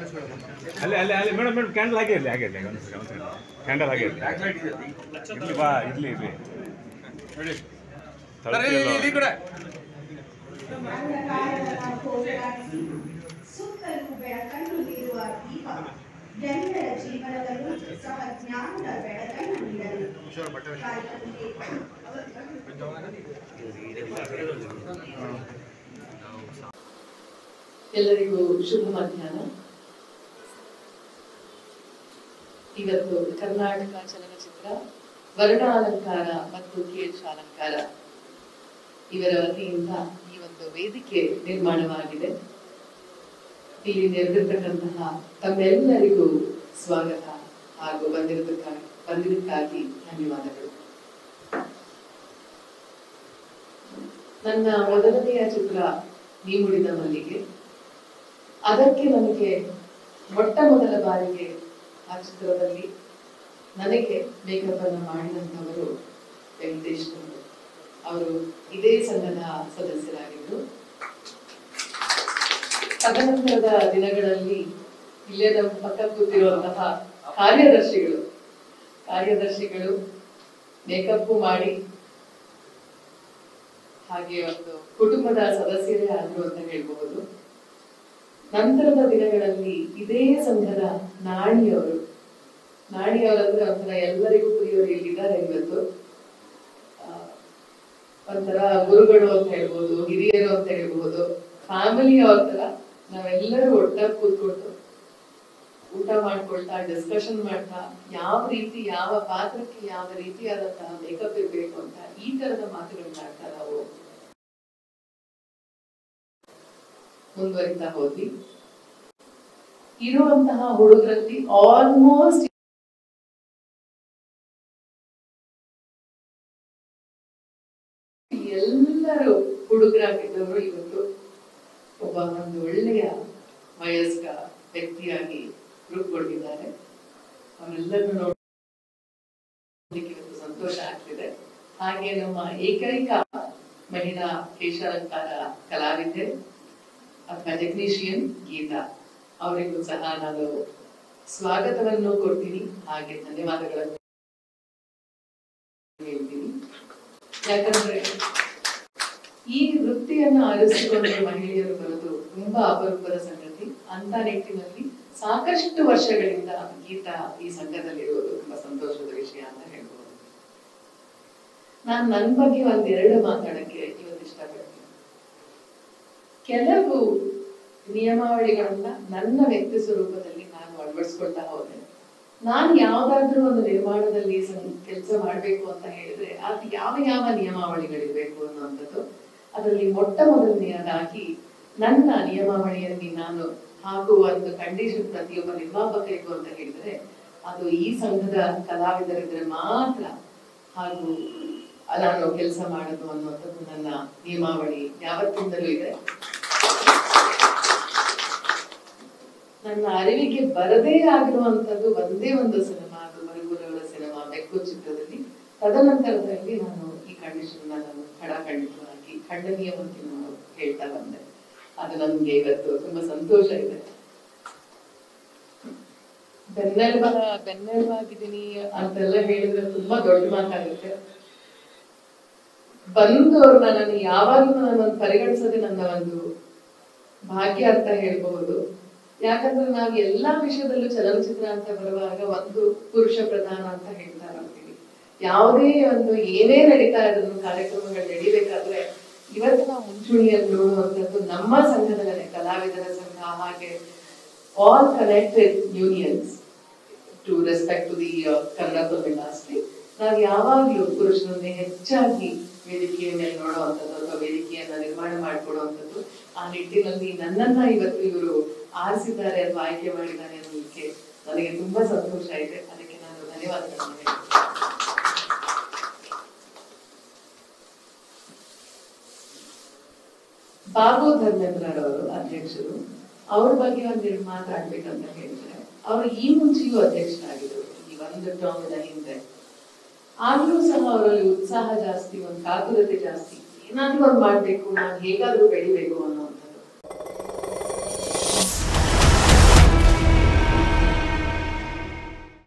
ಅಲ್ಲಿ ಅಲ್ಲಿ ಅಲ್ಲಿ ಮೇಡಮ್ ಮೇಡಮ್ ಕ್ಯಾಂಡಲ್ ಹಾಗೆ ಇರಲಿ ಹಾಗೆ ಇರಲಿ ಒಂದು ಸೆಕೆಂಡ್ ಒಂದು ಕ್ಯಾಂಡಲ್ ಹಾಗೆ ಇರಲಿ ಇರಲಿ ಬಾ ಇರಲಿ ಇರಲಿ ಸುತ್ತಲೂ ಬೆಳಕನ್ನು ನೀಡುವ ದೀಪ ಎಲ್ಲರ ಜೀವನದಲ್ಲೂ ಸಹ ಜ್ಞಾನದ ಬೆಳಕನ್ನು ನೀಡಲಿ ಕಾರ್ಯಕ್ರಮಕ್ಕೆ ಎಲ್ಲರಿಗೂ ಶುಭ ಮಧ್ಯಾಹ್ನ ಇವತ್ತು ಕರ್ನಾಟಕ ಚಲನಚಿತ್ರ ವರ್ಣಾಲಂಕಾರ ಮತ್ತು ಕೇಶಾಲಂಕಾರ ಇವರ ವತಿಯಿಂದ ಈ ಒಂದು ವೇದಿಕೆ ನಿರ್ಮಾಣವಾಗಿದೆ ಇಲ್ಲಿ ನೆರೆದಿರ್ತಕ್ಕಂತಹ ತಮ್ಮೆಲ್ಲರಿಗೂ ಸ್ವಾಗತ ಹಾಗೂ ಬಂದಿರೋದಕ್ಕಾಗಿ ಬಂದಿದ್ದಕ್ಕಾಗಿ ಧನ್ಯವಾದಗಳು ನನ್ನ ಮೊದಲನೆಯ ಚಿತ್ರ ನೀ ಮುಡಿದ ಮಲ್ಲಿಗೆ ಅದಕ್ಕೆ ನನಗೆ ಮೊಟ್ಟ ಮೊದಲ ಬಾರಿಗೆ ಆ ಚಿತ್ರದಲ್ಲಿ ನನಗೆ ಮೇಕಪ್ ಅನ್ನು ಮಾಡಿದಂಥವರು ವೆಂಕಟೇಶ್ ಅವರು ಅವರು ಇದೇ ಸಂಘದ ಸದಸ್ಯರಾಗಿದ್ದು ತದನಂತರದ ದಿನಗಳಲ್ಲಿ ಇಲ್ಲೇ ನಮ್ಮ ಪಕ್ಕ ಕೂತಿರುವಂತಹ ಕಾರ್ಯದರ್ಶಿಗಳು ಕಾರ್ಯದರ್ಶಿಗಳು ಮೇಕಪ್ ಮಾಡಿ ಹಾಗೆ ಒಂದು ಕುಟುಂಬದ ಸದಸ್ಯರೇ ಆದ್ರು ಅಂತ ಹೇಳ್ಬಹುದು ನಂತರದ ದಿನಗಳಲ್ಲಿ ಇದೇ ಸಂಘದ ನಾಣಿಯವರು ನಾಣಿಯವರಂದ್ರೆ ಒಂಥರ ಎಲ್ಲರಿಗೂ ಪ್ರಿಯರು ಇಲ್ಲಿದ್ದಾರೆ ಇವತ್ತು ಆ, ಒಂಥರ ಗುರುಗಳು ಅಂತ ಹೇಳ್ಬೋದು ಹಿರಿಯರು ಅಂತ ಹೇಳ್ಬೋದು ಫ್ಯಾಮಿಲಿ ಅವ್ರ ತರ ನಾವೆಲ್ಲರೂ ಒಟ್ಟಾಗಿ ಕೂತ್ಕೊಂಡು ಊಟ ಮಾಡ್ಕೊಳ್ತಾ ಡಿಸ್ಕಷನ್ ಮಾಡ್ತಾ ಯಾವ ರೀತಿ ಯಾವ ಪಾತ್ರಕ್ಕೆ ಯಾವ ರೀತಿಯಾದಂತಹ ಮೇಕಪ್ ಇರ್ಬೇಕು ಅಂತ ಈ ತರದ ಮಾತುಗಳನ್ನಾಡ್ತಾ ನಾವು ಮುಂದುವರಿತಾ ಹೋದ್ವಿ ಇರುವಂತಹ ಹುಡುಗರಲ್ಲಿ ಆಲ್ಮೋಸ್ಟ್ ಎಲ್ಲರೂ ಹುಡುಗರಾಗಿದ್ದವರು ಇವತ್ತು ಒಬ್ಬ ಒಂದು ಒಳ್ಳೆಯ ವಯಸ್ಕ ವ್ಯಕ್ತಿಯಾಗಿ ರೂಪುಗೊಂಡಿದ್ದಾರೆ ಅವರೆಲ್ಲರೂ ನೋಡಲಿಕ್ಕೆ ಇವತ್ತು ಸಂತೋಷ ಆಗ್ತಿದೆ ಹಾಗೆ ನಮ್ಮ ಏಕೈಕ ಮಹಿಳಾ ಕೇಶಾಲಂಕಾರ ಕಲಾವಿದೆ ಅಥವಾ ಟೆಕ್ನಿಷಿಯನ್ ಗೀತಾ ಅವರಿಗೂ ಸಹ ನಾನು ಸ್ವಾಗತವನ್ನು ಕೊಡ್ತೀನಿ ಹಾಗೆ ಧನ್ಯವಾದಗಳನ್ನು ಹೇಳ್ತೀನಿ ಯಾಕಂದ್ರೆ ಈ ವೃತ್ತಿಯನ್ನ ಆರಿಸಿಕೊಂಡು ಮಹಿಳೆಯರು ಬರೋದು ತುಂಬಾ ಅಪರೂಪದ ಸಂಗತಿ ಅಂತ ನಿಟ್ಟಿನಲ್ಲಿ ಸಾಕಷ್ಟು ವರ್ಷಗಳಿಂದ ಗೀತಾ ಈ ಸಂಘದಲ್ಲಿರುವುದು ತುಂಬಾ ಸಂತೋಷದ ವಿಷಯ ಅಂತ ಹೇಳ್ಬೋದು ನಾನ್ ನನ್ ಬಗ್ಗೆ ಒಂದೆರಡು ಮಾತಾಡಕ್ಕೆ ಇವತ್ತು ಇಷ್ಟಪಡ್ತೀನಿ ಕೆಲವು ನಿಯಮಾವಳಿಗಳನ್ನ ನನ್ನ ವ್ಯಕ್ತಿ ಸ್ವರೂಪದಲ್ಲಿ ನಾನು ಅಳವಡಿಸ್ಕೊಳ್ತಾ ಹೋದೆ ನಾನು ಯಾವ್ದಾದ್ರೂ ಒಂದು ನಿರ್ಮಾಣದಲ್ಲಿ ಕೆಲಸ ಮಾಡ್ಬೇಕು ಅಂತ ಹೇಳಿದ್ರೆ ಅದು ಯಾವ ಯಾವ ನಿಯಮಾವಳಿಗಳಿರ್ಬೇಕು ಅನ್ನುವಂಥದ್ದು ಅದರಲ್ಲಿ ಮೊಟ್ಟ ಮೊದಲನೆಯದಾಗಿ ನನ್ನ ನಿಯಮಾವಳಿಯಲ್ಲಿ ನಾನು ಹಾಕುವ ಒಂದು ಕಂಡೀಷನ್ ಪ್ರತಿಯೊಬ್ಬ ನಿರ್ಮಾಪಕರಿಗೂ ಅಂತ ಹೇಳಿದ್ರೆ ಅದು ಈ ಸಂಘದ ಕಲಾವಿದರಿದ್ರೆ ಮಾತ್ರ ಹಾಗೂ ನಾನು ಕೆಲಸ ಮಾಡೋದು ಅನ್ನುವಂಥದ್ದು ನನ್ನ ನಿಯಮಾವಳಿ ಯಾವತ್ತಿಂದಲೂ ಇದೆ ನನ್ನ ಅರಿವಿಗೆ ಬರದೇ ಆಗಿರುವಂತದ್ದು ಒಂದೇ ಒಂದು ಸಿನಿಮಾ ಅದು ಮರುಗುರವರ ಸಿನಿಮಾ ಬೆಕ್ಕು ಚಿತ್ರದಲ್ಲಿ ತದನಂತರದಲ್ಲಿ ನಾನು ಈ ಕಂಡೀಷನ್ ನಾನು ಖಡಾಖಂಡಿತವಾಗಿ ಖಂಡನೀಯವಾಗಿ ನಾನು ಹೇಳ್ತಾ ಬಂದೆ ಅದು ನಮ್ಗೆ ಇವತ್ತು ತುಂಬಾ ಸಂತೋಷ ಇದೆ ಬೆನ್ನೆಲುಬ ಬೆನ್ನೆಲುಬಾಗಿದ್ದೀನಿ ಅಂತೆಲ್ಲ ಹೇಳಿದ್ರೆ ತುಂಬಾ ದೊಡ್ಡ ಮಾತಾಗುತ್ತೆ ಬಂದವ್ರು ನನ್ನನ್ನು ಯಾವಾಗಲೂ ನಾನು ಒಂದು ಪರಿಗಣಿಸೋದೇ ನನ್ನ ಒಂದು ಭಾಗ್ಯ ಅಂತ ಹೇಳ್ಬಹುದು ಯಾಕಂದ್ರೆ ನಾವು ಎಲ್ಲಾ ವಿಷಯದಲ್ಲೂ ಚಲನಚಿತ್ರ ಅಂತ ಬರುವಾಗ ಒಂದು ಪುರುಷ ಪ್ರಧಾನ ಅಂತ ಹೇಳ್ತಾ ಬರ್ತೀವಿ ಯಾವುದೇ ಒಂದು ಏನೇ ನಡೀತಾ ಇದ್ರು ಕಾರ್ಯಕ್ರಮಗಳು ನಡಿಬೇಕಾದ್ರೆ ಇವತ್ತು ನಾವು ಮುಂಚೂಣಿಯಲ್ಲಿ ನೋಡುವಂತದ್ದು ನಮ್ಮ ಸಂಘದಲ್ಲೇ ಕಲಾವಿದರ ಸಂಘ ಹಾಗೆ all connected unions to respect to the Kannada film industry ನಾವು ಯಾವಾಗ್ಲೂ ಪುರುಷರನ್ನೇ ಹೆಚ್ಚಾಗಿ ವೇದಿಕೆಯ ಮೇಲೆ ನೋಡುವಂಥದ್ದು ಅಥವಾ ವೇದಿಕೆಯನ್ನ ನಿರ್ಮಾಣ ಮಾಡಿಕೊಡುವಂಥದ್ದು ಆ ನಿಟ್ಟಿನಲ್ಲಿ ನನ್ನನ್ನ ಇವತ್ತು ಇವರು ಆರಿಸಿದ್ದಾರೆ ಅಥವಾ ಆಯ್ಕೆ ಮಾಡಿದ್ದಾರೆ ಅನ್ನೋದಕ್ಕೆ ನನಗೆ ತುಂಬಾ ಸಂತೋಷ ಇದೆ ಅದಕ್ಕೆ ನಾನು ಧನ್ಯವಾದಗಳನ್ನು ಹೇಳ್ತೀನಿ ಬಾಬು ಧರ್ಮೇಂದ್ರರವರು ಅಧ್ಯಕ್ಷರು ಅವ್ರ ಬಗ್ಗೆ ಒಂದೆರಡು ಮಾತಾಡ್ಬೇಕಂತ ಹೇಳಿದ್ರೆ ಅವರು ಈ ಮುಂಚೆಯೂ ಅಧ್ಯಕ್ಷರಾಗಿದ್ರು ಈ ಒಂದು ಟರ್ಮ್ನ ಹಿಂದೆ ಆದ್ರೂ ಸಹ ಅವರಲ್ಲಿ ಉತ್ಸಾಹ ಜಾಸ್ತಿ ಒಂದು ಕಾತುರತೆ ಜಾಸ್ತಿ ಏನಾದ್ರೂ ಒಂದು ಮಾಡ್ಬೇಕು ನಾನು ಹೇಗಾದ್ರೂ ಬೆಳಿಬೇಕು ಅನ್ನೋ